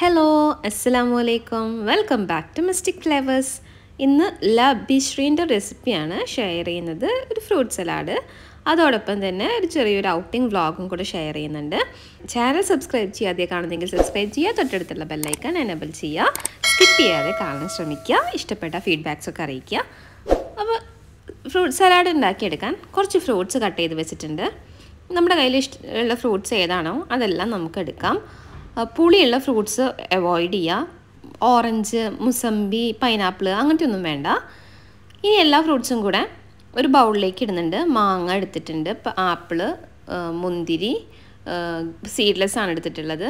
hello അസ്സലാമു അലൈക്കും welcome back to mystic flavours ഇന്ന് ല ബിശ്രീൻ്റെ റെസിപ്പിയാണ് ഷെയർ ചെയ്യുന്നത് ഒരു ഫ്രൂട്ട് സലാഡ് അതോടൊപ്പം തന്നെ ഒരു ചെറിയൊരു ഔട്ടിംഗ് വ്ളോഗും കൂടെ ഷെയർ ചെയ്യുന്നുണ്ട് ചാനൽ സബ്സ്ക്രൈബ് ചെയ്യാതെ കാണുന്നെങ്കിൽ സബ്സ്ക്രൈബ് ചെയ്യുക തൊട്ടടുത്തുള്ള ബെല്ലൈക്കൺ എനബിൾ ചെയ്യുക സ്കിപ്പ് ചെയ്യാതെ കാണാൻ ശ്രമിക്കുക ഇഷ്ടപ്പെട്ട ഫീഡ്ബാക്സ് ഒക്കെ അറിയിക്കുക അപ്പോൾ ഫ്രൂട്ട് സലാഡ് ഉണ്ടാക്കിയെടുക്കാൻ കുറച്ച് ഫ്രൂട്ട്സ് കട്ട് ചെയ്ത് വെച്ചിട്ടുണ്ട് നമ്മുടെ കയ്യിൽ ഇഷ്ട ഉള്ള ഫ്രൂട്ട്സ് ഏതാണോ അതെല്ലാം നമുക്ക് എടുക്കാം പുളിയുള്ള ഫ്രൂട്ട്സ് അവോയ്ഡ് ചെയ്യുക ഓറഞ്ച് മുസമ്പി പൈനാപ്പിൾ അങ്ങനത്തെ ഒന്നും വേണ്ട ഇനി എല്ലാ ഫ്രൂട്ട്സും കൂടെ ഒരു ബൗളിലേക്ക് ഇടുന്നുണ്ട് മാങ്ങ എടുത്തിട്ടുണ്ട് ആപ്പിള് മുന്തിരി സീഡ്ലെസ് ആണ് എടുത്തിട്ടുള്ളത്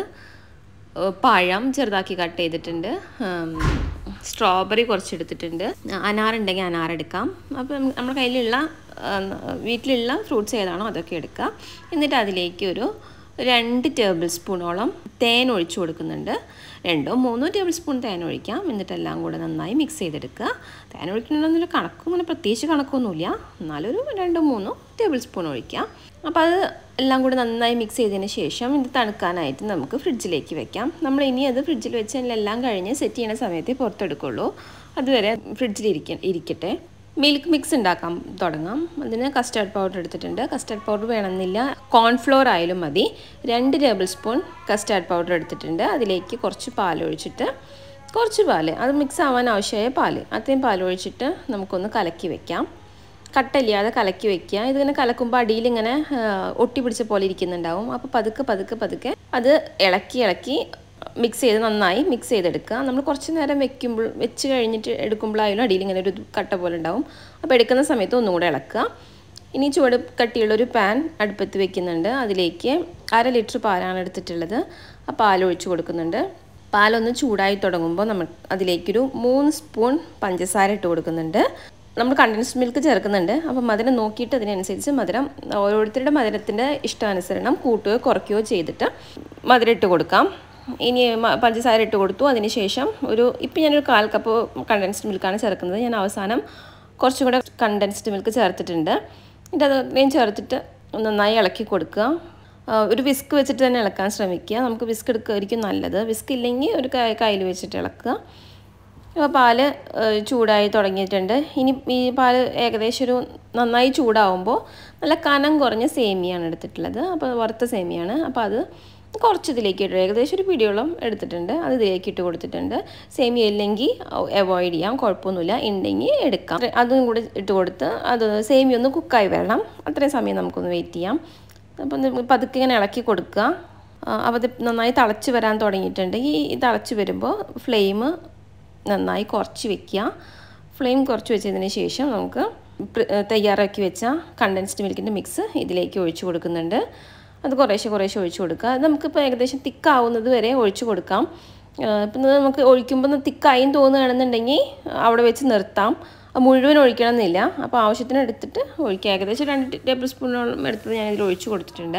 പഴം ചെറുതാക്കി കട്ട് ചെയ്തിട്ടുണ്ട് സ്ട്രോബെറി കുറച്ച് എടുത്തിട്ടുണ്ട് അനാറുണ്ടെങ്കിൽ അനാർ എടുക്കാം അപ്പം നമ്മുടെ കയ്യിലുള്ള വീട്ടിലുള്ള ഫ്രൂട്ട്സ് ഏതാണോ അതൊക്കെ എടുക്കാം എന്നിട്ട് അതിലേക്ക് ഒരു രണ്ട് ടേബിൾ സ്പൂണോളം തേൻ ഒഴിച്ചു കൊടുക്കുന്നുണ്ട് രണ്ടോ മൂന്നോ ടേബിൾ സ്പൂൺ തേൻ ഒഴിക്കാം എന്നിട്ട് എല്ലാം കൂടെ നന്നായി മിക്സ് ചെയ്തെടുക്കുക തേൻ ഒഴിക്കണമെന്നൊരു കണക്കും അങ്ങനെ പ്രത്യേകിച്ച് കണക്കൊന്നുമില്ല എന്നാലൊരു രണ്ടോ മൂന്നോ ടേബിൾ സ്പൂൺ ഒഴിക്കാം അപ്പോൾ അത് എല്ലാം കൂടി നന്നായി മിക്സ് ചെയ്തതിന് ശേഷം ഇത് തണുക്കാനായിട്ട് നമുക്ക് ഫ്രിഡ്ജിലേക്ക് വെക്കാം നമ്മൾ ഇനി അത് ഫ്രിഡ്ജിൽ വെച്ച് എല്ലാം കഴിഞ്ഞ് സെറ്റ് ചെയ്യുന്ന സമയത്ത് പുറത്തെടുക്കുള്ളൂ അതുവരെ ഫ്രിഡ്ജിൽ ഇരിക്ക ഇരിക്കട്ടെ മിൽക്ക് മിക്സ് ഉണ്ടാക്കാൻ തുടങ്ങാം അതിന് കസ്റ്റർഡ് പൗഡർ എടുത്തിട്ടുണ്ട് കസ്റ്റർഡ് പൗഡർ വേണമെന്നില്ല കോൺഫ്ലോർ ആയാലും മതി രണ്ട് ടേബിൾ സ്പൂൺ കസ്റ്റർഡ് പൗഡർ എടുത്തിട്ടുണ്ട് അതിലേക്ക് കുറച്ച് പാൽ ഒഴിച്ചിട്ട് കുറച്ച് പാൽ അത് മിക്സ് ആവാൻ ആവശ്യമായ പാൽ അത്രയും പാൽ ഒഴിച്ചിട്ട് നമുക്കൊന്ന് കലക്കി വെക്കാം കട്ടല്ലാതെ കലക്കി വെക്കുക ഇതിങ്ങനെ കലക്കുമ്പോൾ അടിയിൽ ഇങ്ങനെ ഒട്ടി പിടിച്ച പോലെ ഇരിക്കുന്നുണ്ടാവും അപ്പോൾ പതുക്കെ പതുക്കെ പതുക്കെ അത് ഇളക്കി ഇളക്കി മിക്സ് ചെയ്ത് നന്നായി മിക്സ് ചെയ്തെടുക്കുക നമ്മൾ കുറച്ച് നേരം വെക്കുമ്പോൾ വെച്ച് കഴിഞ്ഞിട്ട് എടുക്കുമ്പോഴായാലും അടിയിൽ ഇങ്ങനെ ഒരു കട്ട പോലെ ഉണ്ടാവും അപ്പോൾ എടുക്കുന്ന സമയത്ത് ഒന്നും കൂടെ ഇളക്കുക ഇനി ചുവട് കട്ടിയുള്ളൊരു പാൻ അടുപ്പത്ത് വെക്കുന്നുണ്ട് അതിലേക്ക് അര ലിറ്റർ പാലാണ് എടുത്തിട്ടുള്ളത് ആ പാൽ ഒഴിച്ച് കൊടുക്കുന്നുണ്ട് പാലൊന്ന് ചൂടായി തുടങ്ങുമ്പോൾ നമ്മൾ അതിലേക്കൊരു മൂന്ന് സ്പൂൺ പഞ്ചസാര ഇട്ട് കൊടുക്കുന്നുണ്ട് നമ്മൾ കണ്ടൻസ്ഡ് മിൽക്ക് ചേർക്കുന്നുണ്ട് അപ്പോൾ മധുരം നോക്കിയിട്ട് അതിനനുസരിച്ച് മധുരം ഓരോരുത്തരുടെ മധുരത്തിൻ്റെ ഇഷ്ടാനുസരണം കൂട്ടുകയോ കുറയ്ക്കുകയോ ചെയ്തിട്ട് മധുരം ഇട്ട് കൊടുക്കാം ഇനി പഞ്ചസാര ഇട്ട് കൊടുത്തു അതിനുശേഷം ഒരു ഇപ്പം ഞാനൊരു കാൽ കപ്പ് കണ്ടൻസ്ഡ് മിൽക്കാണ് ചേർക്കുന്നത് ഞാൻ അവസാനം കുറച്ചും കൂടെ കണ്ടൻസ്ഡ് മിൽക്ക് ചേർത്തിട്ടുണ്ട് എന്നിട്ട് അത് ഞാൻ ചേർത്തിട്ട് നന്നായി ഇളക്കി കൊടുക്കുക ഒരു വിസ്ക് വെച്ചിട്ട് തന്നെ ഇളക്കാൻ ശ്രമിക്കുക നമുക്ക് വിസ്ക് എടുക്കുമായിരിക്കും നല്ലത് വിസ്ക് ഇല്ലെങ്കിൽ ഒരു കയ്യിൽ വെച്ചിട്ട് ഇളക്കുക അപ്പോൾ പാല് ചൂടായി തുടങ്ങിയിട്ടുണ്ട് ഇനി ഈ പാല് ഏകദേശം ഒരു നന്നായി ചൂടാവുമ്പോൾ നല്ല കനം കുറഞ്ഞ സേമിയാണ് എടുത്തിട്ടുള്ളത് അപ്പോൾ വറുത്ത സേമിയാണ് അപ്പോൾ അത് കുറച്ച് ഇതിലേക്ക് ഇട്ടു ഏകദേശം ഒരു പിടിയോളം എടുത്തിട്ടുണ്ട് അത് ഇതിലേക്ക് ഇട്ട് കൊടുത്തിട്ടുണ്ട് സേമിയ ഇല്ലെങ്കിൽ അവോയ്ഡ് ചെയ്യാം കുഴപ്പമൊന്നുമില്ല ഉണ്ടെങ്കിൽ എടുക്കാം അതും കൂടി ഇട്ട് കൊടുത്ത് അത് സേമിയ ഒന്ന് കുക്കായി വരണം അത്രയും സമയം നമുക്കൊന്ന് വെയിറ്റ് ചെയ്യാം അപ്പം പതുക്കെ ഇങ്ങനെ ഇളക്കി കൊടുക്കുക അപ്പോൾ അത് നന്നായി തിളച്ച് വരാൻ തുടങ്ങിയിട്ടുണ്ട് ഈ തിളച്ച് വരുമ്പോൾ ഫ്ലെയിം നന്നായി കുറച്ച് വെക്കുക ഫ്ലെയിം കുറച്ച് വെച്ചതിന് ശേഷം നമുക്ക് തയ്യാറാക്കി വെച്ച കണ്ടൻസ്ഡ് മിൽക്കിൻ്റെ മിക്സ് ഇതിലേക്ക് ഒഴിച്ചു കൊടുക്കുന്നുണ്ട് അത് കുറേശ്ശെ കുറേശ്ശെ ഒഴിച്ചു കൊടുക്കുക അത് നമുക്കിപ്പോൾ ഏകദേശം തിക്കാവുന്നത് വരെ ഒഴിച്ചു കൊടുക്കാം ഇപ്പം നമുക്ക് ഒഴിക്കുമ്പോൾ തിക്കായും തോന്നുകയാണെന്നുണ്ടെങ്കിൽ അവിടെ വെച്ച് നിർത്താം മുഴുവൻ ഒഴിക്കണമെന്നില്ല അപ്പോൾ ആവശ്യത്തിന് എടുത്തിട്ട് ഒഴിക്കുക ഏകദേശം രണ്ട് ടേബിൾ സ്പൂണോളം എടുത്തത് ഞാൻ ഇതിൽ ഒഴിച്ചു കൊടുത്തിട്ടുണ്ട്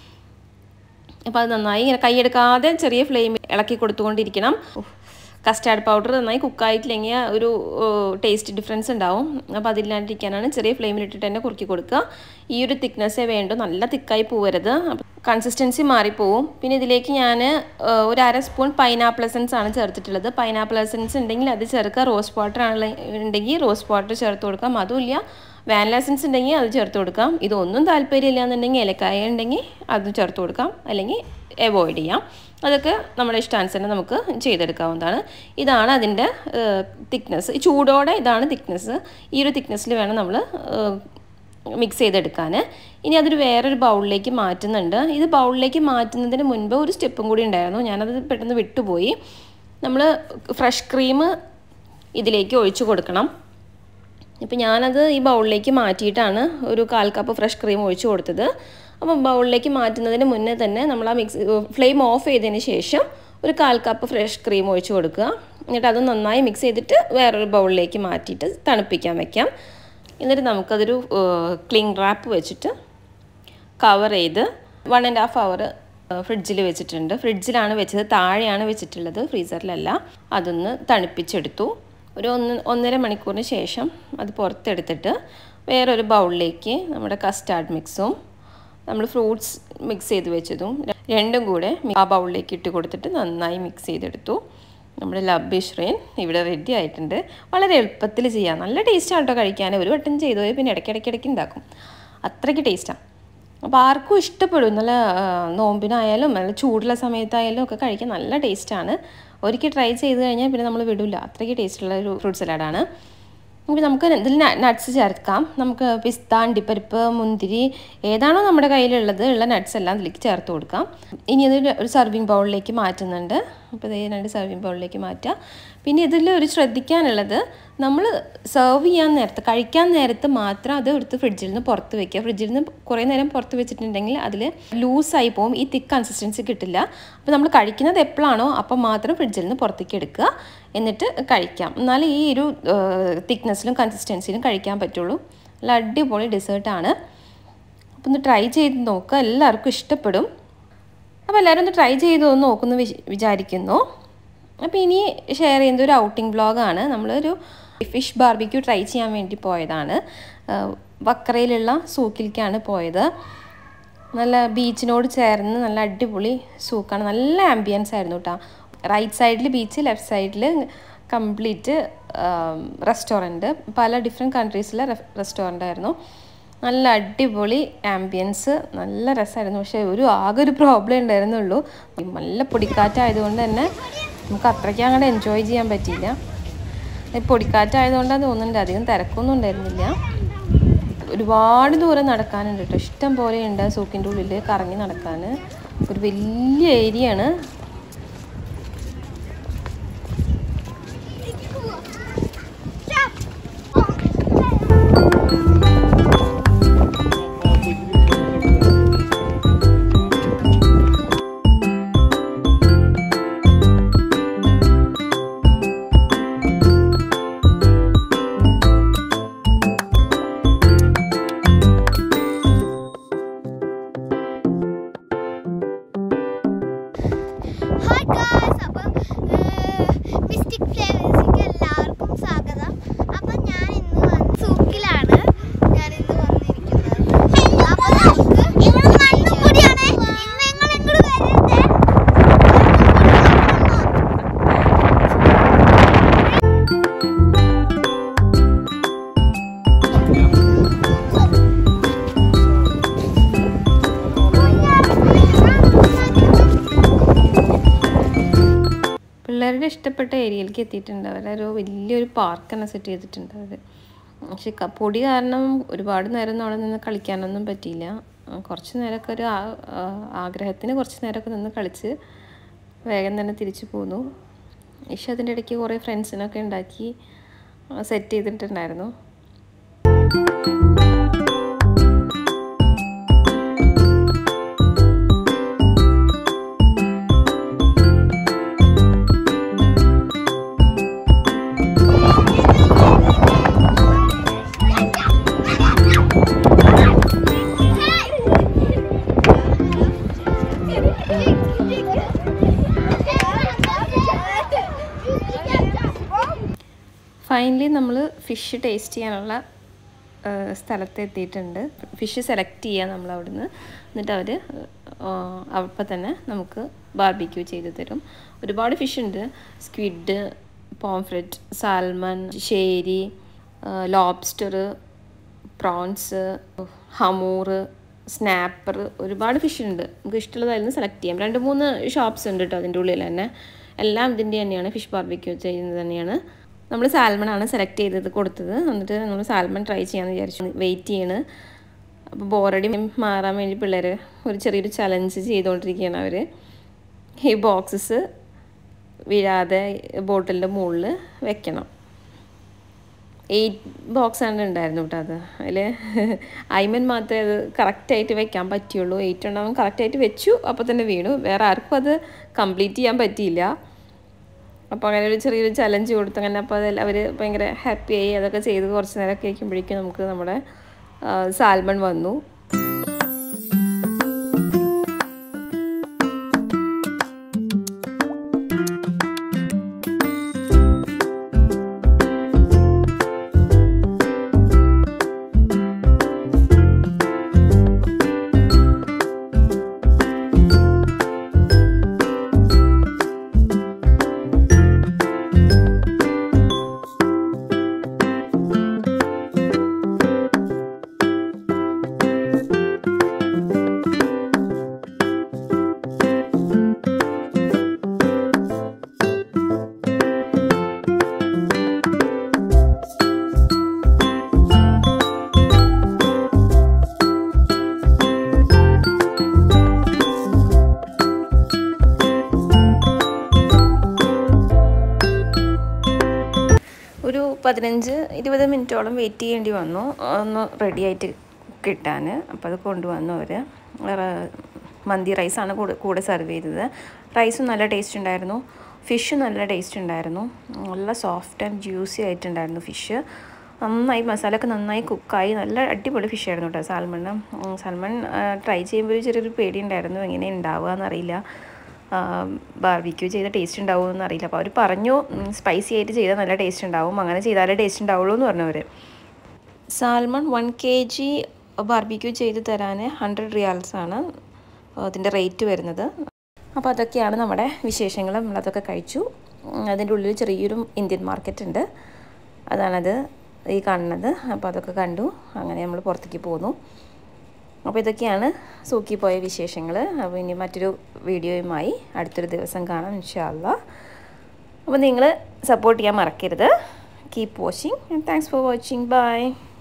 അപ്പോൾ അത് നന്നായി ഇങ്ങനെ കൈയെടുക്കാതെ ചെറിയ ഫ്ലെയിമിൽ ഇളക്കി കൊടുത്തുകൊണ്ടിരിക്കണം കസ്റ്റാർഡ് പൗഡർ നന്നായി കുക്കായിട്ടില്ലെങ്കിൽ ഒരു ടേസ്റ്റ് ഡിഫറൻസ് ഉണ്ടാവും അപ്പോൾ അതില്ലാണ്ടിരിക്കാനാണ് ചെറിയ ഫ്ലെയിമിലിട്ടിട്ട് തന്നെ കുറുക്കി കൊടുക്കുക ഈ ഒരു തിക്നെസ്സേ വേണ്ടു നല്ല തിക്കായി പോവരുത് കൺസിസ്റ്റൻസി മാറിപ്പോവും പിന്നെ ഇതിലേക്ക് ഞാൻ ഒരു അര സ്പൂൺ പൈനാപ്പിൾ എസൻസ് ആണ് ചേർത്തിട്ടുള്ളത് പൈനാപ്പിൾ എസൻസ് ഉണ്ടെങ്കിൽ അത് ചേർക്കുക റോസ് വാട്ടർ ആണ് ഉണ്ടെങ്കിൽ റോസ് വാട്ടർ ചേർത്ത് കൊടുക്കാം അതുമില്ല വാനില എസൻസ് ഉണ്ടെങ്കിൽ അത് ചേർത്ത് കൊടുക്കാം ഇതൊന്നും താല്പര്യമില്ല എന്നുണ്ടെങ്കിൽ ഏലക്കായ ഉണ്ടെങ്കിൽ അത് ചേർത്ത് കൊടുക്കാം അല്ലെങ്കിൽ അവോയ്ഡ് ചെയ്യാം അതൊക്കെ നമ്മുടെ ഇഷ്ടാനുസരണം നമുക്ക് ചെയ്തെടുക്കാവുന്നതാണ് ഇതാണ് അതിൻ്റെ തിക്നെസ് ചൂടോടെ ഇതാണ് തിക്നെസ് ഈ ഒരു തിക്നെസ്സിൽ വേണം നമ്മൾ മിക്സ് ചെയ്തെടുക്കാൻ ഇനി അതൊരു വേറൊരു ബൗളിലേക്ക് മാറ്റുന്നുണ്ട് ഇത് ബൗളിലേക്ക് മാറ്റുന്നതിന് മുൻപ് ഒരു സ്റ്റെപ്പും കൂടി ഉണ്ടായിരുന്നു ഞാനത് പെട്ടെന്ന് വിട്ടുപോയി നമ്മൾ ഫ്രഷ് ക്രീം ഇതിലേക്ക് ഒഴിച്ചു കൊടുക്കണം ഇപ്പം ഞാനത് ഈ ബൗളിലേക്ക് മാറ്റിയിട്ടാണ് ഒരു കാൽ കപ്പ് ഫ്രഷ് ക്രീം ഒഴിച്ചു കൊടുത്തത് അപ്പോൾ ബൗളിലേക്ക് മാറ്റുന്നതിന് മുന്നേ തന്നെ നമ്മൾ ആ മിക്സ് ഫ്ലെയിം ഓഫ് ചെയ്തതിന് ശേഷം ഒരു കാൽ കപ്പ് ഫ്രഷ് ക്രീം ഒഴിച്ചു കൊടുക്കുക എന്നിട്ട് അത് നന്നായി മിക്സ് ചെയ്തിട്ട് വേറൊരു ബൗളിലേക്ക് മാറ്റിയിട്ട് തണുപ്പിക്കാൻ വെക്കാം എന്നിട്ട് നമുക്കതൊരു ക്ലിങ് റാപ്പ് വെച്ചിട്ട് കവർ ചെയ്ത് വൺ ആൻഡ് ഹാഫ് അവർ ഫ്രിഡ്ജിൽ വെച്ചിട്ടുണ്ട് ഫ്രിഡ്ജിലാണ് വെച്ചത് താഴെയാണ് വെച്ചിട്ടുള്ളത് ഫ്രീസറിലല്ല അതൊന്ന് തണുപ്പിച്ചെടുത്തു ഒരു ഒന്ന് ഒന്നര മണിക്കൂറിന് ശേഷം അത് പുറത്തെടുത്തിട്ട് വേറൊരു ബൗളിലേക്ക് നമ്മുടെ കസ്റ്റാർഡ് മിക്സും നമ്മൾ ഫ്രൂട്ട്സ് മിക്സ് ചെയ്ത് വെച്ചതും രണ്ടും കൂടെ ആ ബൗളിലേക്ക് ഇട്ട് കൊടുത്തിട്ട് നന്നായി മിക്സ് ചെയ്തെടുത്തു നമ്മുടെ ലബ് ഷ്രീൻ ഇവിടെ റെഡി ആയിട്ടുണ്ട് വളരെ എളുപ്പത്തിൽ ചെയ്യാം നല്ല ടേസ്റ്റാണ് കേട്ടോ കഴിക്കാൻ ഒരു വട്ടം ചെയ്തു പോയി പിന്നെ ഇടയ്ക്കിടയ്ക്കിടയ്ക്ക് ഉണ്ടാക്കും അത്രയ്ക്ക് ടേസ്റ്റാണ് അപ്പോൾ ആർക്കും ഇഷ്ടപ്പെടും നല്ല നോമ്പിനായാലും നല്ല ചൂടുള്ള സമയത്തായാലും ഒക്കെ കഴിക്കാൻ നല്ല ടേസ്റ്റാണ് ഒരിക്കൽ ട്രൈ ചെയ്ത് കഴിഞ്ഞാൽ പിന്നെ നമ്മൾ വിടില്ല അത്രയ്ക്ക് ടേസ്റ്റുള്ള ഒരു ഫ്രൂട്ട് സലാഡാണ് അപ്പോൾ നമുക്ക് ഇതിൽ നട്ട്സ് ചേർക്കാം നമുക്ക് പിസ്ത അണ്ടിപ്പരിപ്പ് മുന്തിരി ഏതാണോ നമ്മുടെ കയ്യിലുള്ളത് ഉള്ള നട്ട്സ് എല്ലാം ഇതിലേക്ക് ചേർത്ത് കൊടുക്കാം ഇനി ഇത് ഒരു സർവിങ് ബൗളിലേക്ക് മാറ്റുന്നുണ്ട് അപ്പോൾ ഇതേ രണ്ട് സർവിങ് ബൗളിലേക്ക് മാറ്റാം പിന്നെ ഇതിൽ ഒരു ശ്രദ്ധിക്കാനുള്ളത് നമ്മൾ സെർവ് ചെയ്യാൻ നേരത്ത് കഴിക്കാൻ നേരത്ത് മാത്രം അത് എടുത്ത് ഫ്രിഡ്ജിൽ നിന്ന് പുറത്ത് വെക്കുക ഫ്രിഡ്ജിൽ നിന്ന് കുറേ നേരം പുറത്ത് വെച്ചിട്ടുണ്ടെങ്കിൽ അതിൽ ലൂസായി പോകും ഈ തിക്ക് കൺസിസ്റ്റൻസി കിട്ടില്ല അപ്പോൾ നമ്മൾ കഴിക്കുന്നത് എപ്പോഴാണോ അപ്പം മാത്രം ഫ്രിഡ്ജിൽ നിന്ന് പുറത്തേക്ക് എടുക്കുക എന്നിട്ട് കഴിക്കാം എന്നാലേ ഈ ഒരു തിക്നെസ്സിലും കൺസിസ്റ്റൻസിയിലും കഴിക്കാൻ പറ്റുള്ളൂ നല്ല അടിപൊളി ഡെസേർട്ടാണ് അപ്പോൾ ഒന്ന് ട്രൈ ചെയ്ത് നോക്കുക എല്ലാവർക്കും ഇഷ്ടപ്പെടും അപ്പോൾ എല്ലാവരും ഒന്ന് ട്രൈ ചെയ്ത് ഒന്ന് നോക്കുന്നു വിചാരിക്കുന്നു അപ്പോൾ ഇനി ഷെയർ ചെയ്യുന്നത് ഒരു ഔട്ടിംഗ് വ്ളോഗാണ് നമ്മളൊരു ഫിഷ് ബാർബിക്യൂ ട്രൈ ചെയ്യാൻ വേണ്ടി പോയതാണ് വക്രയിലുള്ള സൂക്കിലേക്കാണ് പോയത് നല്ല ബീച്ചിനോട് ചേർന്ന് നല്ല അടിപൊളി സൂക്കാണ് നല്ല ആംബിയൻസ് ആയിരുന്നു കേട്ടോ റൈറ്റ് സൈഡിൽ ബീച്ച് ലെഫ്റ്റ് സൈഡിൽ കംപ്ലീറ്റ് റെസ്റ്റോറൻറ്റ് പല ഡിഫറെൻറ്റ് കൺട്രീസിലെ റെസ്റ്റോറൻ്റ് ആയിരുന്നു നല്ല അടിപൊളി ആംബിയൻസ് നല്ല രസമായിരുന്നു പക്ഷേ ഒരു ആകെ ഒരു പ്രോബ്ലം ഉണ്ടായിരുന്നുള്ളൂ നല്ല പൊടിക്കാറ്റായതുകൊണ്ട് തന്നെ നമുക്ക് അത്രയ്ക്ക് അങ്ങോട്ട് എൻജോയ് ചെയ്യാൻ പറ്റിയില്ല പൊടിക്കാറ്റായതുകൊണ്ടാണ് തോന്നുന്നുണ്ട് അധികം തിരക്കൊന്നും ഉണ്ടായിരുന്നില്ല ഒരുപാട് ദൂരം നടക്കാനുണ്ട് കേട്ടോ ഇഷ്ടം പോലെ ഉണ്ട് സൂക്കിൻ്റെ ഉള്ളിൽ കറങ്ങി നടക്കാൻ ഒരു വലിയ ഏരിയ ആണ് ഹായ് ഗായ്സ് അപ്പം മിസ്റ്റിക് ഫ്ലേവേഴ്സിലേക്ക് എല്ലാവർക്കും സ്വാഗതം അപ്പം ഞാൻ ഇന്ന് വന്ന് സൂക്കിലാണ് ഞാൻ ഇന്ന് വന്നിരിക്കുന്നത് അപ്പോൾ നമുക്ക് ഇവിടെ മണ്ണും കൂടിയാണ് ഇന്ന് നിങ്ങൾ ഇങ്ങോട്ട് വരരുത് പിള്ളേരുടെ ഇഷ്ടപ്പെട്ട ഏരിയയിലേക്ക് എത്തിയിട്ടുണ്ട് അവരൊരു വലിയൊരു പാർക്ക് തന്നെ സെറ്റ് ചെയ്തിട്ടുണ്ട് അവർ പക്ഷെ ക- പൊടി കാരണം ഒരുപാട് നേരം ഒന്നും അവിടെ നിന്ന് കളിക്കാനൊന്നും പറ്റിയില്ല ആ, കുറച്ച് നേരമൊക്കെ ഒരു ആ- ആ, ആഗ്രഹത്തിന് കുറച്ച് നേരമൊക്കെ നിന്ന് കളിച്ച് വേഗം തന്നെ തിരിച്ചു പോന്നു ഇഷ അതിൻ്റെ ഇടയ്ക്ക് കുറേ ഫ്രണ്ട്സിനൊക്കെ ഉണ്ടാക്കി സെറ്റ് ചെയ്തിട്ടുണ്ടായിരുന്നു ഫൈനലി നമ്മൾ ഫിഷ് ടേസ്റ്റ് ചെയ്യാനുള്ള ആ, സ്ഥലത്ത് എത്തിയിട്ടുണ്ട് ഫിഷ് സെലക്ട് ചെയ്യുക നമ്മൾ അവിടുന്ന് എന്നിട്ട് അവർ അപ്പം തന്നെ നമുക്ക് ബാർബിക്യൂ ചെയ്ത് തരും ഒരുപാട് ഫിഷ് ഉണ്ട് സ്ക്വിഡ് പോംഫ്രെറ്റ് സാൽമൺ ഷേരി ലോബ്സ്റ്റർ പ്രോൺസ് ഹമൂറ് സ്നാപ്പർ ഒരുപാട് ഫിഷ് ഉണ്ട് നമുക്ക് ഇഷ്ടമുള്ളതായിരുന്നു സെലക്ട് ചെയ്യാം രണ്ട് മൂന്ന് ഷോപ്സ് ഉണ്ട് കേട്ടോ അതിൻ്റെ ഉള്ളിൽ തന്നെ എല്ലാം ഇതിൻ്റെ തന്നെയാണ് ഫിഷ് ബാർബിക്യൂ ചെയ്യുന്നത് തന്നെയാണ് നമ്മൾ സാൽമൺ ആണ് സെലക്ട് ചെയ്തത് കൊടുത്തത് എന്നിട്ട് നമ്മൾ സാൽമൺ ട്രൈ ചെയ്യാമെന്ന് വിചാരിച്ചു വെയിറ്റ് ചെയ്യണ് അപ്പോൾ ബോറടി മാറാൻ വേണ്ടി പിള്ളേർ ഒരു ചെറിയൊരു ചലഞ്ച് ചെയ്തുകൊണ്ടിരിക്കുകയാണ് അവർ ഈ ബോക്സസ് വീഴാതെ ബോട്ടിലിൻ്റെ മുകളിൽ വെക്കണം എയ്റ്റ് ബോക്സ് ആണ് ഉണ്ടായിരുന്നു കേട്ടോ അത് അതിൽ ഐമൻ മാത്രമേ അത് കറക്റ്റായിട്ട് വെക്കാൻ പറ്റിയുള്ളൂ എയ്റ്റ് ഉണ്ടാവും കറക്റ്റായിട്ട് വെച്ചു അപ്പോൾ തന്നെ വീണു വേറെ ആർക്കും അത് കംപ്ലീറ്റ് ചെയ്യാൻ പറ്റിയില്ല അപ്പോൾ അങ്ങനെ ഒരു ചെറിയൊരു ചലഞ്ച് കൊടുത്തു അങ്ങനെ അപ്പോൾ അതിൽ അവർ ഭയങ്കര ഹാപ്പി ആയി അതൊക്കെ ചെയ്ത് കുറച്ച് നേരമൊക്കെ ഇരിക്കുമ്പോഴേക്കും നമുക്ക് നമ്മുടെ സാൽമൺ വന്നു പതിനഞ്ച് ഇരുപത് മിനിറ്റോളം വെയിറ്റ് ചെയ്യേണ്ടി വന്നു ഒന്ന് റെഡി ആയിട്ട് കിട്ടാൻ അപ്പോൾ അത് കൊണ്ടുവന്നു അവർ മന്തി റൈസാണ് കൂടെ കൂടെ സെർവ് ചെയ്തത് റൈസും നല്ല ടേസ്റ്റ് ഉണ്ടായിരുന്നു ഫിഷ് നല്ല ടേസ്റ്റ് ഉണ്ടായിരുന്നു നല്ല സോഫ്റ്റ് ആൻഡ് ജ്യൂസി ആയിട്ടുണ്ടായിരുന്നു ഫിഷ് നന്നായി മസാലയൊക്കെ നന്നായി കുക്കായി നല്ല അടിപൊളി ഫിഷ് ആയിരുന്നു കേട്ടോ സാൽമൺ സാൽമൺ ട്രൈ ചെയ്യുമ്പോൾ ഒരു ചെറിയൊരു പേടി ഉണ്ടായിരുന്നു എങ്ങനെ ഉണ്ടാവുക എന്നറിയില്ല ബാർബിക്യൂ ചെയ്ത ടേസ്റ്റ് ഉണ്ടാവുമെന്ന് അറിയില്ല അപ്പോൾ അവർ പറഞ്ഞു സ്പൈസി ആയിട്ട് ചെയ്താൽ നല്ല ടേസ്റ്റ് ഉണ്ടാവും അങ്ങനെ ചെയ്താലേ ടേസ്റ്റ് ഉണ്ടാവുള്ളൂ എന്ന് പറഞ്ഞവർ salmon one K G barbecue ചെയ്ത് തരാൻ ഹൺഡ്രഡ് റിയാൽസ് ആണ് അതിൻ്റെ റേറ്റ് വരുന്നത് അപ്പോൾ അതൊക്കെയാണ് നമ്മുടെ വിശേഷങ്ങൾ നമ്മളതൊക്കെ കഴിച്ചു അതിൻ്റെ ഉള്ളിൽ ചെറിയൊരു ഇന്ത്യൻ മാർക്കറ്റ് ഉണ്ട് അതാണത് ഈ കാണുന്നത് അപ്പോൾ അതൊക്കെ കണ്ടു അങ്ങനെ നമ്മൾ പുറത്തേക്ക് പോന്നു അപ്പോൾ ഇതൊക്കെയാണ് സൂക്കി പോയ വിശേഷങ്ങൾ അപ്പോൾ ഇനി മറ്റൊരു വീഡിയോയുമായി അടുത്തൊരു ദിവസം കാണാം ഇൻഷാല്ല അപ്പോൾ നിങ്ങൾ സപ്പോർട്ട് ചെയ്യാൻ മറക്കരുത് keep watching thanks for watching by